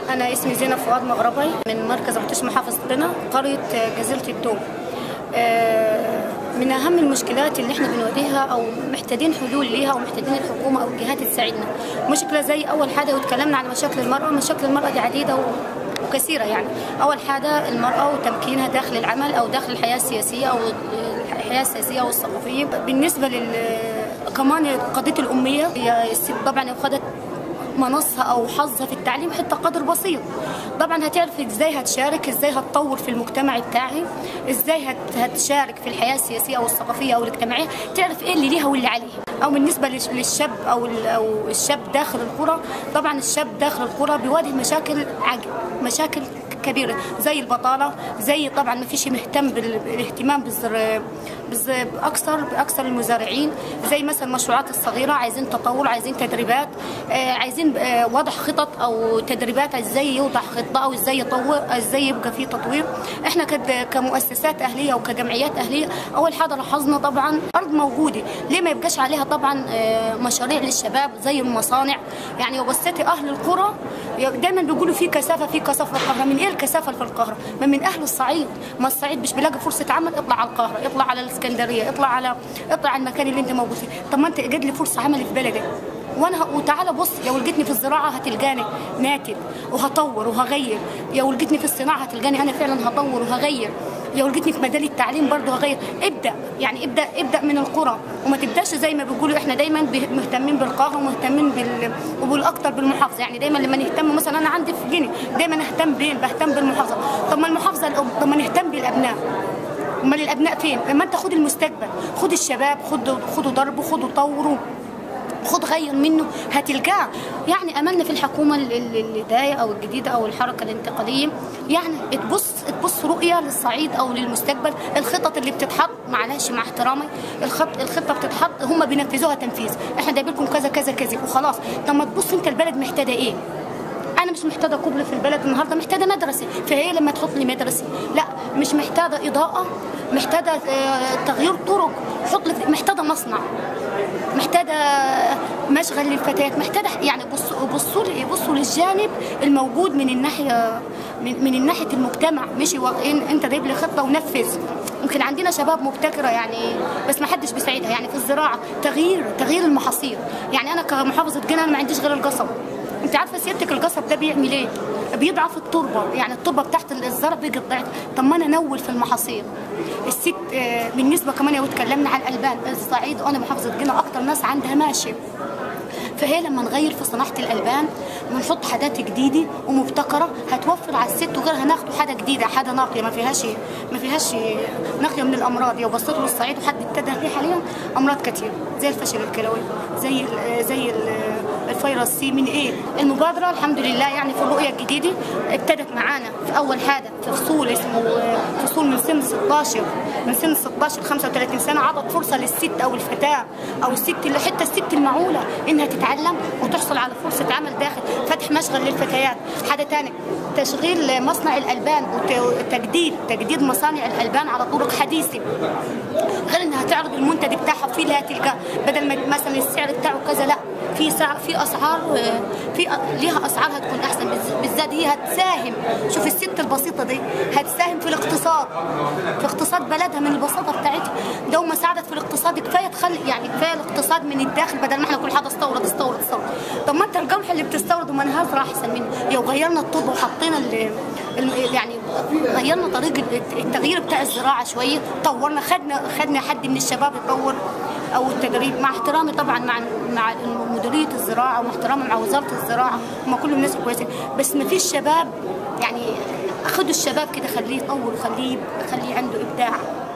أنا اسمي زينب فؤاد مغربي من مركز عطيش محافظة قنا قرية جزيرة الدوم آه، من أهم المشكلات اللي احنا بنواجهها أو محتاجين حلول ليها ومحتاجين الحكومة أو الجهات تساعدنا مشكلة زي أول حاجة وتكلمنا عن مشاكل المرأة مشاكل المرأة دي عديدة و... وكثيرة يعني أول حاجة المرأة وتمكينها داخل العمل أو داخل الحياة السياسية أو الحياة السياسية والثقافية بالنسبة لل كمان قضية الأمية هي الست طبعا لو خدت منصها او حظها في التعليم حتى قدر بسيط طبعا هتعرف ازاي هتشارك ازاي هتطور في المجتمع بتاعي ازاي هت- هتشارك في الحياه السياسيه او الثقافيه او الاجتماعيه تعرف ايه اللي ليها واللي عليها او بالنسبه للش- للشاب او ال- او الشاب داخل القرى طبعا الشاب داخل القرى بيواجه مشاكل عج... مشاكل كبيره زي البطاله زي طبعا ما فيش مهتم بال- بالاهتمام بالزر... بالز... باكثر باكثر المزارعين زي مثلا المشروعات الصغيره عايزين تطور عايزين تدريبات آه، عايزين آه، وضع خطط او تدريبات ازاي يوضع خطه او ازاي يطور ازاي يبقى في تطوير احنا كد- كمؤسسات اهليه وكجمعيات اهليه اول حاجه لاحظنا طبعا ارض موجوده ليه ما يبقاش عليها طبعا آه، مشاريع للشباب زي المصانع يعني لو بصيتي اهل القرى دايما بيقولوا في كثافه في كثافه في القاهره من ايه الكثافه في القاهره من من اهل الصعيد ما الصعيد مش بيلاقي فرصه عمل اطلع على القاهره اطلع على الاسكندريه اطلع على اطلع على المكان اللي انت موجود فيه طب ما انت جد لي فرصه عمل في بلدك وانا ه- وتعالى بص لو لقيتني في الزراعه هتلقاني ناتج وهطور وهغير لو لقيتني في الصناعه هتلقاني انا فعلا هطور وهغير لو لقيتني في مجال التعليم برضه هغير ابدا يعني ابدا ابدا من القرى وما تبداش زي ما بيقولوا احنا دايما به- مهتمين بالقاهره ومهتمين بال وبالاكثر بالمحافظه يعني دايما لما نهتم مثلا انا عندي في جني دايما اهتم بين بهتم بالمحافظه طب ما المحافظه الأم- طب ما نهتم بالابناء امال الابناء فين لما انت خد المستقبل خد الشباب خد خدوا ضرب خدوا طوروا خد غير منه هتلقاه يعني املنا في الحكومه ال- ال- اللي جايه او الجديده او الحركه الانتقاليه يعني تبص تبص رؤيه للصعيد او للمستقبل الخطط اللي بتتحط معلش مع احترامي الخط الخطه بتتحط هم بينفذوها تنفيذ احنا جايب لكم كذا كذا كذا وخلاص طب ما تبص انت البلد محتاجه ايه انا مش محتاجه قبله في البلد النهارده محتاجه مدرسه فهي لما تحط لي مدرسه لا مش محتاجه اضاءه محتاجه آه، تغيير طرق حط لي محتاجه مصنع محتاجه مشغل للفتيات محتاجه يعني بصوا بصوا لي بصوا للجانب الموجود من الناحيه من, من ناحيه المجتمع مش واقعين انت جايب لي خطه ونفذ يمكن عندنا شباب مبتكره يعني بس ما حدش بيساعدها يعني في الزراعه تغيير تغيير المحاصيل يعني انا كمحافظه جنة انا ما عنديش غير القصب انت عارفه سيادتك القصب ده بيعمل ايه بيضعف التربه يعني التربه بتاعت الزرع بيجي ضعف طب ما انا انول في المحاصيل الست آه، بالنسبه كمان لو اتكلمنا عن الالبان الصعيد وانا محافظه جنة اكتر ناس عندها ماشي فهي لما نغير في صناعه الالبان ونحط حاجات جديده ومبتكره هتوفر على الست وغيرها ناخدوا حاجه جديده حاجه ناقيه ما فيهاش ما فيهاش ناقيه من الامراض لو بصيت للصعيد وحد ابتدى فيه حاليا امراض كتير زي الفشل الكلوي زي ال زي ال الفيروس سي من ايه المبادره الحمد لله يعني في الرؤيه الجديده ابتدت معانا في اول حاجه في فصول اسمه فصول من سن 16 من سن 16 ل 35 سنه عطت فرصه للست او الفتاه او الست اللي حتى الست المعوله انها تتعلم وتحصل على فرصه عمل داخل فتح مشغل للفتيات حاجه ثانيه تشغيل مصنع الالبان وتجديد تجديد مصانع الالبان على طرق حديثه غير انها تعرض المنتج بتاعها في لا تلقى بدل ما مثلا السعر بتاعه كذا لا في سعر في اسعار في ليها اسعار هتكون احسن بالز- بالذات هي هتساهم شوف الست البسيطه دي هتساهم في الاقتصاد في اقتصاد بلدها من البساطه بتاعتها ده وما ساعدت في الاقتصاد كفايه تخلي يعني كفايه الاقتصاد من الداخل بدل ما احنا كل حاجه استورد استورد استورد طب ما انت القمح اللي بتستورد وما نهزر احسن منه لو غيرنا الطب وحطينا ال ال- يعني غيرنا طريقه التغيير بتاع الزراعه شويه طورنا خدنا خدنا حد من الشباب يطور او التدريب مع احترامي طبعا مع مع مديريه الزراعه ومع احترامي مع وزاره الزراعه هم كلهم ناس كويسين بس ما فيش شباب يعني خدوا الشباب كده خليه يطور وخليه خليه عنده ابداع